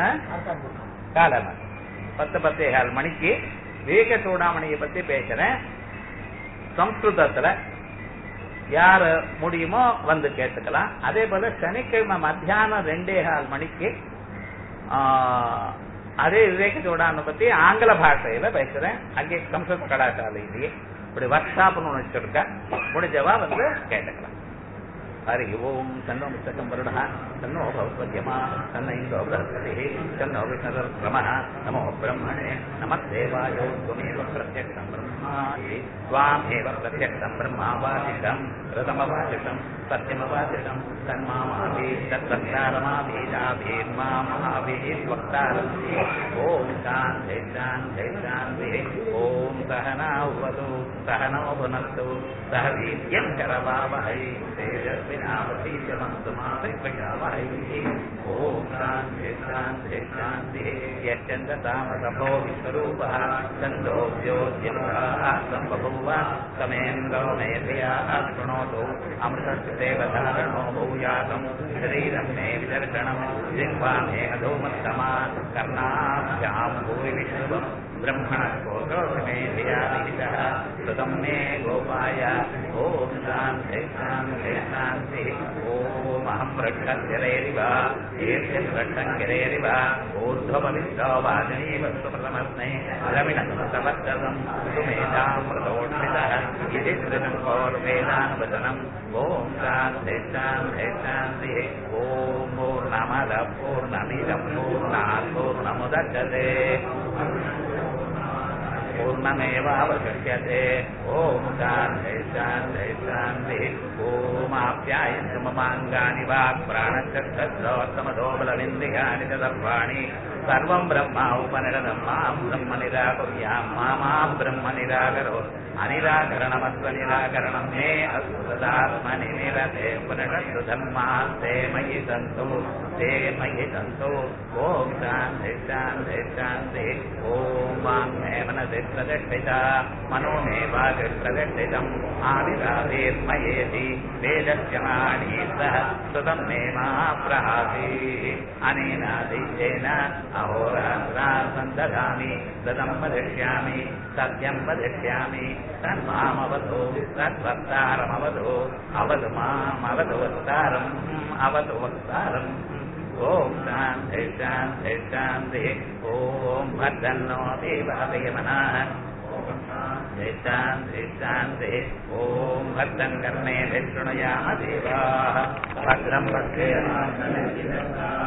காலமா பத்து பத்தே கால் மணிக்கு விவேக சூடாமணியை பத்தி பேசுறேன் சம்ஸ்கிருதத்துல யாரு முடியுமோ வந்து கேட்டுக்கலாம் அதே போல சனிக்கிழமை மத்தியானம் ரெண்டே கால் மணிக்கு அதே விவேக சூடான பத்தி ஆங்கில பாஷையில பேசுறேன் அங்கே சம்ஸ்கிருத கலாசாலையிலேயே இப்படி ஒர்க் ஷாப்னு ஒன்று வச்சிருக்கேன் முடிஞ்சவா வந்து கேட்டுக்கலாம் हरि ओम् तन्नो पुस्तकम् वरुणः तन्नो भवद्यमा तन्न इन्दो बृहस्पतिः तन्नो विष्णुरक्रमः नमो ब्रह्मणे नमः देवायो त्वमेव प्रत्यक्षम् ब्रह्मासि त्वामेव प्रत्यक्षम् ब्रह्मावादिशम् ऋतमवादिशम् सत्यमवादिशम् तन्मामाभि तद्वक्तारमाभीजाभीर्मामाभिः वक्तारम् ॐ शान्ति शान्ति शान्तिः ॐ सहनावतु सहनो भुनस्तु सह वीर्यम् करवावहै तेजस्विनावतीशमस्तु मा विद्विषावहै ॐ शान्ति शान्ति शान्तिः यश्चन्द्रतामसभो विश्वरूपः छन्दोऽव्योद्यमः सम्बभूव समेन्द्रो मेधया शृणोतु अमृतस्य देवधारणो भूयातम् शरीरम् मे विदर्शनम् जिह्वा मे अधोमत्तमा कर्णाभ्याम् भूरि विष्णुवम् ब्रह्मणस्फोटोऽग्ने धियादिहितः सुतं मे गोपाय ॐ शान्ति शान्ति शान्तिः ॐ वृक्षस्यरेरिव ईर्ष्यवृक्षङ्गिरेरिव ऊर्ध्वपविश्रो वाजनीवस्तु प्रथमस्मै रमिणसमस्तवत्तरम् सुमेधामृतोष्मितः इति श्रुतं पौर्वेदानुवचनम् ॐ शान्ति शान्ति शान्तिः ॐ पूर्णमद पूर्णमिदं पूर्णात् पूर्णमुदच्छते पूर्णमेवावशिष्यते ॐ शान्ति शान्ति शान्तिः ॐमाप्यायन्तु ममाङ्गानि वा प्राणचक्षोत्तमतो बलविन्दिकानि च सर्वाणि सर्वं ब्रह्म उपनिषदं मां ब्रह्म निराकुर्यां मा मां ब्रह्म निराकरो अनिराकरणमस्व निराकरणं मे अस्तु तदात्मनि निरते उपनिषत्सु धर्मास्ते मयि सन्तु ते मयि सन्तु ॐ शान्ति शान्ति शान्ति ॐ वाङ् मे मनसि प्रतिष्ठिता मनो मे वाचि प्रतिष्ठितम् आविरावेर्मयेति वेदस्य माणी सह सुतं मे मा प्रहासि अनेनादिशेन अहोरात्रा सन्दधामि सदं वदिष्यामि सत्यं वदिष्यामि तन्मामवधो तद्वक्तारमवधो अवधु मामवधु वक्तारम् अवधु वक्तारम् ॐ शान्ति शान्ति शान्तिः ॐ भद्रन्नो देवादयमनः शान्ति शान्तिः ॐ भद्रं कर्णे शृणुयाम देवाः भद्रं पश्येम